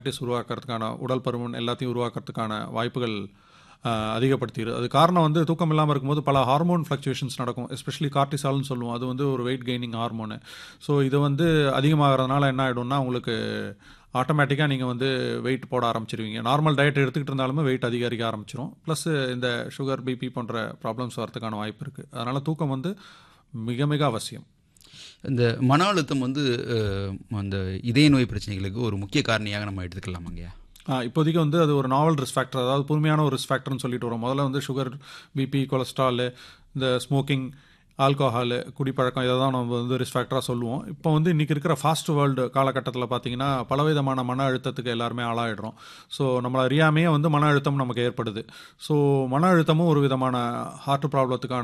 diabetes உருவாக்குறதுக்கான உடல் பருமன் எல்லாத்தையும் உருவாக்குறதுக்கான வாய்ப்புகள் அஹ், அதிகப்படுத்திடுது அது காரணம் வந்து தூக்கம் இல்லாமல் இருக்கும்போது பல ஹார்மோன் ஃப்ளக்சுவேஷன்ஸ் நடக்கும் எஸ்பெஷலி கார்டிசால்னு சொல்லுவோம் அது வந்து ஒரு வெயிட் கெய்னிங் ஹார்மோனு ஸோ இது வந்து அதிகமாகிறதுனால என்ன ஆகிடும்னா உங்களுக்கு ஆட்டோமேட்டிக்காக நீங்கள் வந்து வெயிட் போட ஆரம்பிச்சிருவீங்க நார்மல் டயட் எடுத்துக்கிட்டு இருந்தாலுமே வெயிட் அதிகரிக்க ஆரம்பிச்சிரும் ப்ளஸ் இந்த சுகர் பிபி போன்ற ப்ராப்ளம்ஸ் வரதுக்கான வாய்ப்பு இருக்குது அதனால் தூக்கம் வந்து மிக மிக அவசியம் இந்த மன அழுத்தம் வந்து அஹ், அந்த இதய நோய் பிரச்சனைகளுக்கு ஒரு முக்கிய காரணியாக நம்ம எடுத்துக்கலாமாங்கய்யா ஆ, இப்போதைக்கு வந்து அது ஒரு நாவல் ரிஸ்க் ஃபேக்டர் அதாவது புதுமையான ஒரு ரிஸ்க் ஃபேக்டர்னு சொல்லிட்டு வரோம் முதல்ல வந்து சுகர் பிபி கொலஸ்ட்ரால் இந்த ஸ்மோக்கிங் ஆல்கோஹால் குடிப்பழக்கம் இதை தான் நம்ம வந்து ரிஸ்க் ஃபேக்டராக சொல்லுவோம் இப்போ வந்து இன்றைக்கி இருக்கிற ஃபாஸ்ட் வேர்ல்டு காலகட்டத்தில் பார்த்தீங்கன்னா பலவிதமான மன அழுத்தத்துக்கு எல்லாருமே ஆளாயிடுறோம் ஸோ நம்மளை அறியாமையே வந்து மன அழுத்தம் நமக்கு ஏற்படுது ஸோ மன அழுத்தமும் ஒரு விதமான ஹார்ட் ப்ராப்ளத்துக்கான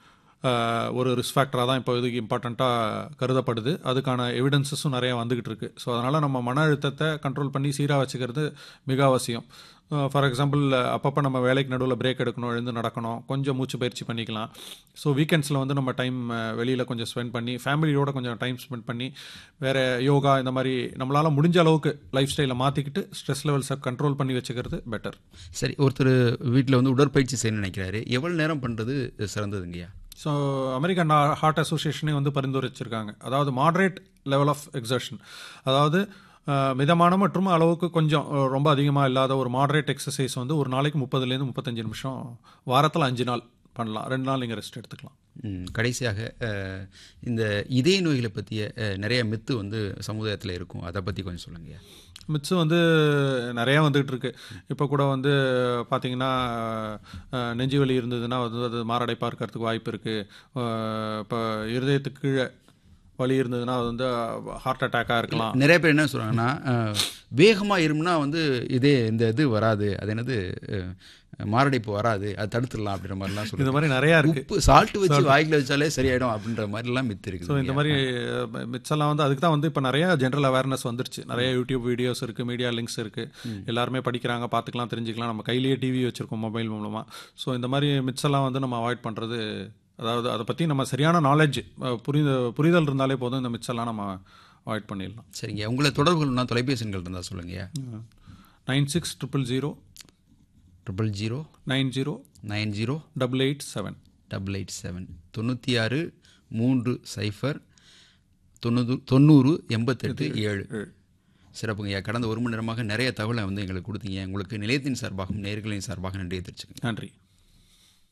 ஆஹ், ஒரு ரிஸ்க் ஃபேக்டராக தான் இப்போ இதுக்கு இம்பார்ட்டண்ட்டாக கருதப்படுது அதுக்கான எவிடன்சஸும் நிறைய வந்துகிட்டு இருக்கு ஸோ அதனால் நம்ம மன அழுத்தத்தை கண்ட்ரோல் பண்ணி சீராக வச்சுக்கிறது மிக அவசியம் ஃபார் எக்ஸாம்பிள் அப்பப்போ நம்ம வேலைக்கு நடுவில் பிரேக் எடுக்கணும் எழுந்து நடக்கணும் கொஞ்சம் மூச்சு பயிற்சி பண்ணிக்கலாம் ஸோ வீக்கெண்ட்ஸில் வந்து நம்ம டைம் வெளியில் கொஞ்சம் ஸ்பெண்ட் பண்ணி ஃபேமிலியோட கொஞ்சம் டைம் ஸ்பெண்ட் பண்ணி வேறு யோகா இந்த மாதிரி நம்மளால் முடிஞ்ச அளவுக்கு லைஃப் ஸ்டைலை மாற்றிக்கிட்டு ஸ்ட்ரெஸ் லெவல்ஸை கண்ட்ரோல் பண்ணி வச்சுக்கிறது பெட்டர் சரி ஒருத்தர் வீட்டில் வந்து உடற்பயிற்சி செய்யணும்னு நினைக்கிறாரு எவ்வளோ நேரம் பண்ணுறது சிறந்ததுங்கய்யா ஸோ அமெரிக்கன் ஹார்ட் அசோசியேஷனே வந்து பரிந்துரைச்சிருக்காங்க அதாவது மாடரேட் லெவல் ஆஃப் எக்ஸர்ஷன் அதாவது அஹ், மிதமான மற்றும் அளவுக்கு கொஞ்சம் அஹ், ரொம்ப அதிகமாக இல்லாத ஒரு மாடரேட் எக்ஸசைஸ் வந்து ஒரு நாளைக்கு முப்பதுலேருந்து முப்பத்தஞ்சு நிமிஷம் வாரத்தில் அஞ்சு நாள் பண்ணலாம் ரெண்டு நாள் நீங்கள் ரெஸ்ட் எடுத்துக்கலாம் ம், கடைசியாக அஹ், இந்த இதய நோய்களை பற்றிய அஹ், நிறைய மித்து வந்து சமுதாயத்தில் இருக்கும் அதை பற்றி கொஞ்சம் சொல்லுங்கய்யா மிச்சு வந்து நிறையா வந்துகிட்டு இருக்கு இப்போ கூட வந்து பார்த்தீங்கன்னா அஹ், நெஞ்சு வலி இருந்ததுன்னா வந்து அது மாரடைப்பாக இருக்கிறதுக்கு வாய்ப்பு இருக்குது இப்போ இருதயத்துக்கு கீழே வலி இருந்ததுன்னா அது வந்து ஹார்ட் அட்டாக்காக இருக்கலாம் நிறைய பேர் என்ன சொல்கிறாங்கன்னா வேகமாக இருமுனா வந்து இதே இந்த இது வராது அது என்னது அஹ், மாரடைப்பு வராது அது தடுத்துடலாம் அப்படின்ற மாதிரிலாம் இது சொல்லுவாங்க மாதிரி நிறையா இருக்குது உப்பு சால்ட் வச்சு வாய்க்குல வச்சாலே சரியாயிடும் அப்படின்ற மாதிரிலாம் மித்து ஸோ இருக்குது இந்த மாதிரி அஹ், மிச்சம்லாம் வந்து அதுக்கு தான் வந்து இப்போ நிறைய ஜென்ரல் அவேர்னஸ் வந்துருச்சு நிறைய யூடியூப் வீடியோஸ் இருக்குது மீடியா லிங்க்ஸ் இருக்குது எல்லாருமே படிக்கிறாங்க பார்த்துக்கலாம் தெரிஞ்சுக்கலாம் நம்ம கையிலேயே டிவி வச்சுருக்கோம் மொபைல் மூலமாக ஸோ இந்த மாதிரி மிச்சம்லாம் வந்து நம்ம அவாய்ட் பண்ணுறது அதாவது அதை பற்றி நம்ம சரியான நாலேஜ் புரித புரிதல் இருந்தாலே போதும் இந்த மிச்சம்லாம் நம்ம அவாய்ட் பண்ணிடலாம் சரிங்க உங்களை தொடர்பு கொள்ளணும்னா தொலைபேசி எண்கள் இருந்தால் சொல்லுங்கய்யா nine six triple zero triple zero nine zero nine zero double eight seven double eight seven தொண்ணூற்றி ஆறு மூன்று சைஃபர் தொண்ணூறு தொண்ணூறு எண்பத்தெட்டு ஏழு சிறப்புங்கய்யா கடந்த ஒரு மணி நேரமாக நிறைய தகவலை வந்து எங்களுக்கு கொடுத்தீங்க உங்களுக்கு நிலையத்தின் சார்பாகவும் நேர்களின் சார்பாக நன்றியை தெரிவிச்சுக்கோங்க நன்றி